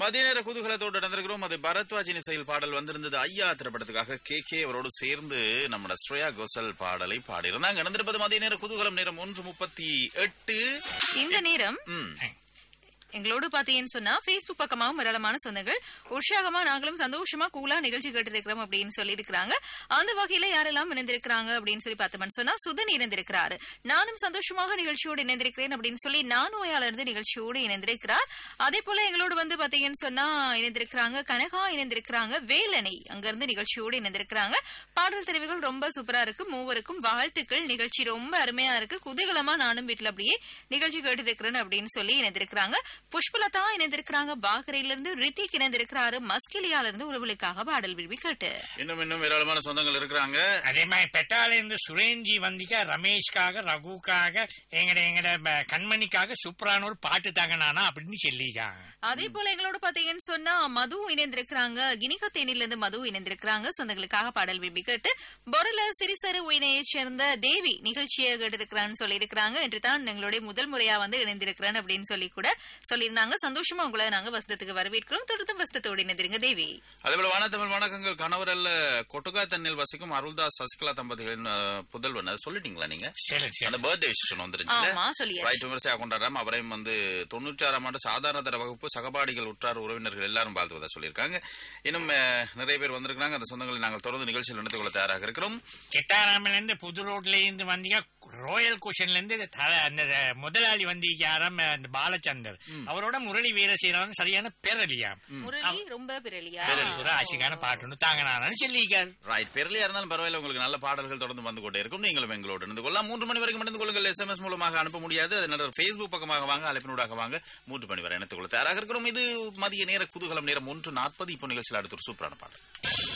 மதிய நேர குதூகலத்தோடு நடந்திருக்கிறோம் அது பரத்வாஜினி செயல் பாடல் வந்திருந்தது ஐயா திரைப்படத்துக்காக கே கே அவரோடு சேர்ந்து நம்ம ஸ்ரேயா கோசல் பாடலை பாடியிருந்தாங்க நடந்திருப்பது மதிய நேர குதூகலம் நேரம் ஒன்று முப்பத்தி எட்டு இந்த நேரம் ம். எங்களோடு பாத்தீங்கன்னு சொன்னா Facebook பக்கமாவும் ஏராளமான சொந்தங்கள் உற்சாகமா நாங்களும் சந்தோஷமா கூலா நிகழ்ச்சி கேட்டு இருக்கிறோம் அப்படின்னு சொல்லி இருக்கிறாங்க அந்த வகையில யாரெல்லாம் இணைந்திருக்கிறாங்க அப்படின்னு சொல்லி பார்த்தோம்னு சொன்னா சுதன் இணைந்திருக்கிறாரு நானும் சந்தோஷமாக நிகழ்ச்சியோடு இணைந்திருக்கிறேன் அப்படின்னு சொல்லி நானோயால இருந்து நிகழ்ச்சியோடு இணைந்திருக்கிறார் அதே போல எங்களோடு வந்து பாத்தீங்கன்னு சொன்னா இணைந்திருக்கிறாங்க கனகா இணைந்திருக்கிறாங்க வேலனை அங்க இருந்து நிகழ்ச்சியோடு இணைந்திருக்கிறாங்க பாடல் தெரிவுகள் ரொம்ப சூப்பரா இருக்கு மூவருக்கும் வாழ்த்துக்கள் நிகழ்ச்சி ரொம்ப அருமையா இருக்கு குதூகலமா நானும் வீட்டுல அப்படியே நிகழ்ச்சி கேட்டு இருக்கிறேன் அப்படின்னு சொல்லி இணைந்திருக்கிறாங்க புஷ்பலதா இணைந்திருக்கிறாங்க பாகரையில இருந்து ரித்திக் இணைந்திருக்கிறாரு மஸ்கிலியால இருந்து உறவுகளுக்காக பாடல் விரும்பி கேட்டு இன்னும் இன்னும் ஏராளமான சொந்தங்கள் இருக்கிறாங்க அதே மாதிரி பெட்டால இருந்து சுரேஞ்சி வந்திக்கா ரமேஷ்காக ரகுக்காக எங்கட எங்கட ப- கண்மணிக்காக சூப்பரான ஒரு பாட்டு தாங்க நானா அப்படின்னு சொல்லிக்காங்க அதே போல எங்களோட பாத்தீங்கன்னு சொன்னா மது இணைந்திருக்கிறாங்க கினிகா தேனில இருந்து மது இணைந்திருக்கிறாங்க சொந்தங்களுக்காக பாடல் விரும்பி கேட்டு பொருள சிறிசரு உயினையை சேர்ந்த தேவி நிகழ்ச்சியை கேட்டிருக்கிறான்னு சொல்லி இருக்கிறாங்க என்று தான் எங்களுடைய முதல் முறையா வந்து இணைந்திருக்கிறேன் அப்படின்னு சொல்லி கூட சொல்லியிருந்தாங்க சந்தோஷமா உங்களை நாங்க வசதத்துக்கு வரவேற்கிறோம் தொடர்ந்து வசதத்தோடு இணைந்திருங்க தேவி அதேபோல வானத்தமிழ் வணக்கங்கள் கணவர் அல்ல கொட்டுகா தண்ணில் வசிக்கும் அருள்தாஸ் சசிகலா தம்பதிகளின் அஹ், புதல்வன் அதை சொல்லிட்டீங்களா நீங்க சரி சரி அந்த பர்த்டே விசேஷம் வந்துருச்சுல ஆமா சொல்லியாச்சு ரைட் விமர்சையாக கொண்டாடுறாம் அவரையும் வந்து தொண்ணூற்றாறாம் ஆண்டு சாதாரண தர வகுப்பு சகபாடிகள் உற்றார் உறவினர்கள் எல்லாரும் வாழ்த்துவதா சொல்லியிருக்காங்க இன்னும் அஹ், நிறைய பேர் வந்திருக்காங்க அந்த சொந்தங்களை நாங்கள் தொடர்ந்து நிகழ்ச்சியில் நடந்து கொள்ள தயாராக இருக்கிறோம் கெட்டாராமில இருந்து புது ரோட்ல இருந்து வந்தீங்க ராயல் குஷன்ல இருந்து தல- அந்த முதலாளி வந்திருக்காராம் அந்த பாலச்சந்தர் அவரோட முரளி வீரசீரன் சரியான பேரலியா முரளி ரொம்ப பிறலியா ஒரு ஆசிக்கான பாட்டு தாங்க நானு சொல்லிக்கார் ரைட் பெருளியா இருந்தாலும் பரவாயில்ல உங்களுக்கு நல்ல பாடல்கள் தொடர்ந்து வந்து கொண்டே இருக்கும் நீங்களும் எங்களோடு இருந்து கொள்ளலாம் மூன்று மணி வரைக்கும் இணைந்து கொள்ளுங்கள் எஸ்எம்எஸ் மூலமாக அனுப்ப முடியாது அதனால ஃபேஸ்புக் பக்கமாக வாங்க அழைப்பினூடாக வாங்க மூன்று மணி வரை இணைத்துக் கொள்ள தயாராக இருக்கிறோம் இது மதிய நேர குதூகலம் நேரம் ஒன்று நாற்பது இப்போ நிகழ்ச்சியில் அடுத்த ஒரு சூப்பரான பாடல்